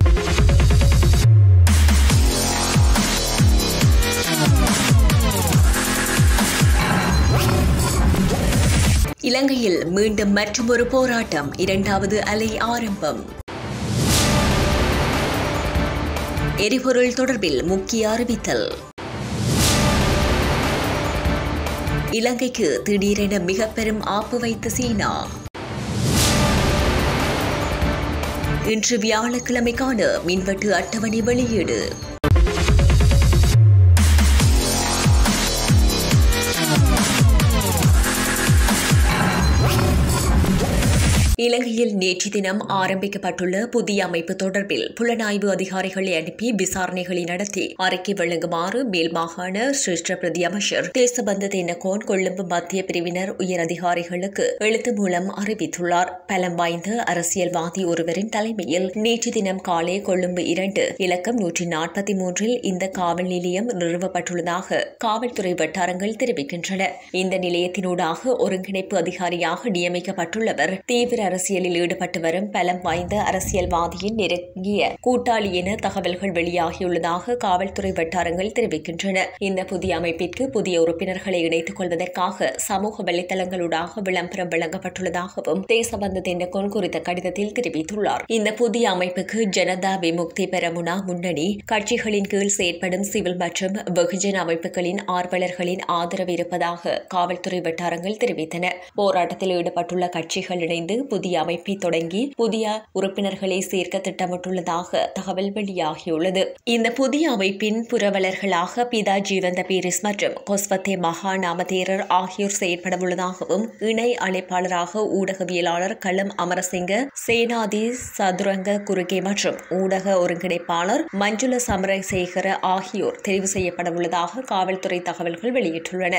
இலங்கையில் மீண்டும் மற்றொரு போராட்டம் இரண்டாவது அலை ஆரம்பம் எரிபொருள் தொடர்பில் முக்கிய அறிவித்தல் இலங்கைக்கு திடீரென மிக பெரும் ஆப்பு வைத்த சீனா இன்று வியாழக்கிழமைக்கான மின்வெட்டு அட்டவணை வெளியீடு இலங்கையில் நேற்று தினம் ஆரம்பிக்கப்பட்டுள்ள புதிய அமைப்பு தொடர்பில் புலனாய்வு அதிகாரிகளை அனுப்பி விசாரணைகளை நடத்தி அறிக்கை வழங்குமாறு மேல் மாகாண சிரேஷ்ட பிரதி அமைச்சர் தேசபந்த தென்னகோன் கொழும்பு மத்திய பிரிவினர் உயர் அதிகாரிகளுக்கு எழுத்து மூலம் அறிவித்துள்ளார் பலம் வாய்ந்த அரசியல்வாதி ஒருவரின் தலைமையில் நேற்று தினம் காலை கொழும்பு இரண்டு இலக்கம் நூற்றி நாற்பத்தி மூன்றில் இந்த காவல் நிலையம் நிறுவப்பட்டுள்ளதாக காவல்துறை வட்டாரங்கள் தெரிவிக்கின்றன இந்த நிலையத்தினூடாக ஒருங்கிணைப்பு அதிகாரியாக நியமிக்கப்பட்டுள்ளவர் தீவிர அரசியலில் ஈடுபட்டு வரும் பலம் வாய்ந்த அரசியல்வாதியின் நெருங்கிய கூட்டாளி என தகவல்கள் வெளியாகியுள்ளதாக காவல்துறை வட்டாரங்கள் தெரிவிக்கின்றன இந்த புதிய அமைப்பிற்கு புதிய உறுப்பினர்களை இணைத்துக் கொள்வதற்காக சமூக வலைதளங்களூடாக விளம்பரம் வழங்கப்பட்டுள்ளதாகவும் தேசபந்த தென்னகோன் குறித்த கடிதத்தில் தெரிவித்துள்ளார் இந்த புதிய அமைப்புக்கு ஜனதா விமுக்தி பெரமுனா முன்னணி கட்சிகளின் கீழ் செயற்படும் சிவில் மற்றும் வெகுஜன அமைப்புகளின் ஆர்வலர்களின் ஆதரவு இருப்பதாக காவல்துறை வட்டாரங்கள் தெரிவித்தன போராட்டத்தில் ஈடுபட்டுள்ள கட்சிகள் இணைந்து புதிய அமைப்பை தொடங்கி புதிய உறுப்பினர்களை சேர்க்க திட்டமிட்டுள்ளதாக தகவல் வெளியாகியுள்ளது இந்த புதிய அமைப்பின் புரவலர்களாக பிதா ஜீவந்த பீரிஸ் மற்றும் கொஸ்வத்தே மகா நாமதேரர் ஆகியோர் செயற்படவுள்ளதாகவும் இணை அழைப்பாளராக ஊடகவியலாளர் களம் அமரசிங்க சேனாதி சதுரங்க குறுகே மற்றும் ஊடக ஒருங்கிணைப்பாளர் மஞ்சுள சமரசேகர ஆகியோர் தெரிவு செய்யப்படவுள்ளதாக காவல்துறை தகவல்கள் வெளியிட்டுள்ளன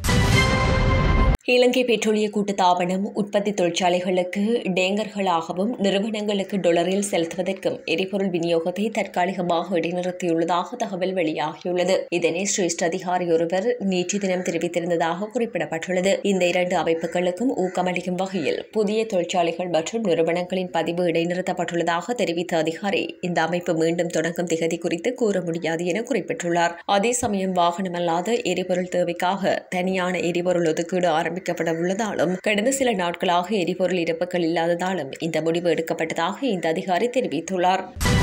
இலங்கை பெட்ரோலிய கூட்டுத்தாபனம் உற்பத்தி தொழிற்சாலைகளுக்கு டேங்கர்களாகவும் நிறுவனங்களுக்கு டொலரில் செலுத்துவதற்கும் எரிபொருள் விநியோகத்தை தற்காலிகமாக இடைநிறுத்தியுள்ளதாக தகவல் வெளியாகியுள்ளது இதனை சிரேஷ்ட அதிகாரி ஒருவர் நேற்று தினம் தெரிவித்திருந்ததாக குறிப்பிடப்பட்டுள்ளது இந்த இரண்டு அமைப்புகளுக்கும் ஊக்கமளிக்கும் வகையில் புதிய தொழிற்சாலைகள் மற்றும் நிறுவனங்களின் பதிவு இடைநிறுத்தப்பட்டுள்ளதாக தெரிவித்த அதிகாரி இந்த அமைப்பு மீண்டும் தொடங்கும் திகதி குறித்து கூற முடியாது என குறிப்பிட்டுள்ளார் அதே சமயம் வாகனமல்லாத எரிபொருள் தேவைக்காக தனியான எரிபொருள் ஒதுக்கீடு ஆரம்பி ஆரம்பிக்கப்பட உள்ளதாலும் கடந்த சில நாட்களாக எரிபொருள் இருப்புகள் இல்லாததாலும் இந்த முடிவு எடுக்கப்பட்டதாக இந்த அதிகாரி தெரிவித்துள்ளார்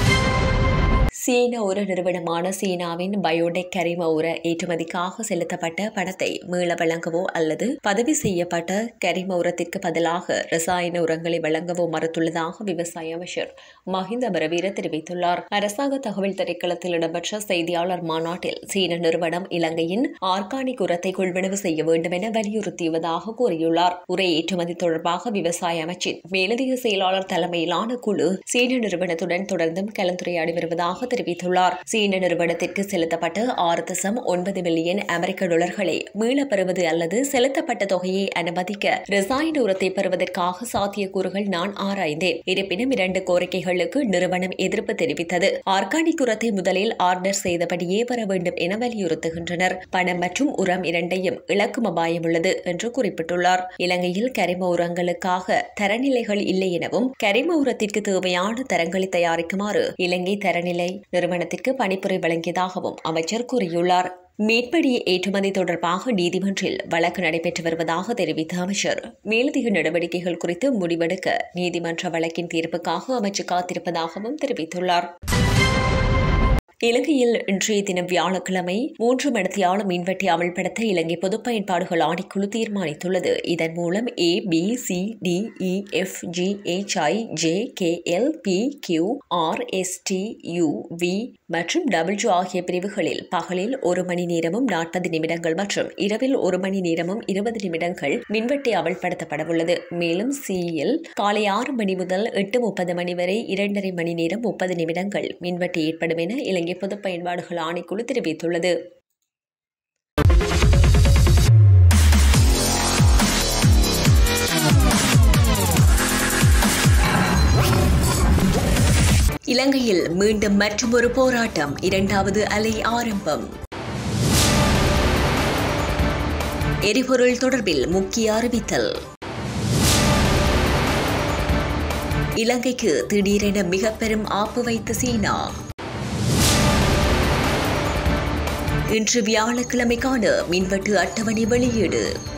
சீன உர நிறுவனமான சீனாவின் பயோடெக் கரிம உர ஏற்றுமதிக்காக செலுத்தப்பட்ட பணத்தை மீள வழங்கவோ அல்லது பதவி செய்யப்பட்ட கரிம உரத்திற்கு பதிலாக ரசாயன உரங்களை வழங்கவோ மறுத்துள்ளதாக விவசாய அமைச்சர் மஹிந்த பரவீர தெரிவித்துள்ளார் அரசாங்க தகவல் திரைக்களத்தில் இடம்பெற்ற செய்தியாளர் மாநாட்டில் சீன நிறுவனம் இலங்கையின் ஆர்கானிக் உரத்தை கொள்வனவு செய்ய வேண்டும் என வலியுறுத்தியதாக கூறியுள்ளார் உரை ஏற்றுமதி தொடர்பாக விவசாய அமைச்சின் மேலதிக செயலாளர் தலைமையிலான குழு சீன நிறுவனத்துடன் தொடர்ந்தும் கலந்துரையாடி வருவதாக தெரிவித்துள்ளார் சீன நிறுவனத்திற்கு செலுத்தப்பட்ட ஆறு தசம் ஒன்பது மில்லியன் அமெரிக்க டாலர்களை மீளப் பெறுவது அல்லது செலுத்தப்பட்ட தொகையை அனுமதிக்க ரசாயன உரத்தை பெறுவதற்காக சாத்தியக்கூறுகள் நான் ஆராய்ந்தேன் இருப்பினும் இரண்டு கோரிக்கைகளுக்கு நிறுவனம் எதிர்ப்பு தெரிவித்தது ஆர்கானிக் உரத்தை முதலில் ஆர்டர் செய்தபடியே பெற வேண்டும் என வலியுறுத்துகின்றனர் பணம் மற்றும் உரம் இரண்டையும் இழக்கும் அபாயம் உள்ளது என்று குறிப்பிட்டுள்ளார் இலங்கையில் கரிம உரங்களுக்காக தரநிலைகள் இல்லை எனவும் கரிம உரத்திற்கு தேவையான தரங்களை தயாரிக்குமாறு இலங்கை தரநிலை நிறுவனத்திற்கு பணிப்புரை வழங்கியதாகவும் அமைச்சர் கூறியுள்ளார் மேற்படி ஏற்றுமதி தொடர்பாக நீதிமன்றில் வழக்கு நடைபெற்று வருவதாக தெரிவித்த அமைச்சர் மேலதிக நடவடிக்கைகள் குறித்து முடிவெடுக்க நீதிமன்ற வழக்கின் தீர்ப்புக்காக அமைச்சர் காத்திருப்பதாகவும் தெரிவித்துள்ளார் இலங்கையில் இன்றைய தினம் வியாழக்கிழமை மூன்று மணித்தியால மின்வெட்டை அமல்படுத்த இலங்கை பொதுப் பயன்பாடுகள் ஆணைக்குழு தீர்மானித்துள்ளது இதன் மூலம் A B C D E F G H I J K L P Q R S T U V மற்றும் டபிள்யூ ஆகிய பிரிவுகளில் பகலில் ஒரு மணி நேரமும் நாற்பது நிமிடங்கள் மற்றும் இரவில் ஒரு மணி நேரமும் இருபது நிமிடங்கள் மின்வெட்டை அமல்படுத்தப்படவுள்ளது மேலும் சியில் காலை ஆறு மணி முதல் எட்டு முப்பது மணி வரை இரண்டரை மணி நேரம் முப்பது நிமிடங்கள் மின்வெட்டு ஏற்படும் என இலங்கை பொதுப் பயன்பாடுகள் ஆணைக்குழு தெரிவித்துள்ளது இலங்கையில் மீண்டும் மற்றொரு போராட்டம் இரண்டாவது அலை ஆரம்பம் எரிபொருள் தொடர்பில் முக்கிய அறிவித்தல் இலங்கைக்கு திடீரென மிக பெரும் ஆப்பு வைத்த சீனா இன்று வியாழக்கிழமைக்கான மின்வெட்டு அட்டவணை வெளியீடு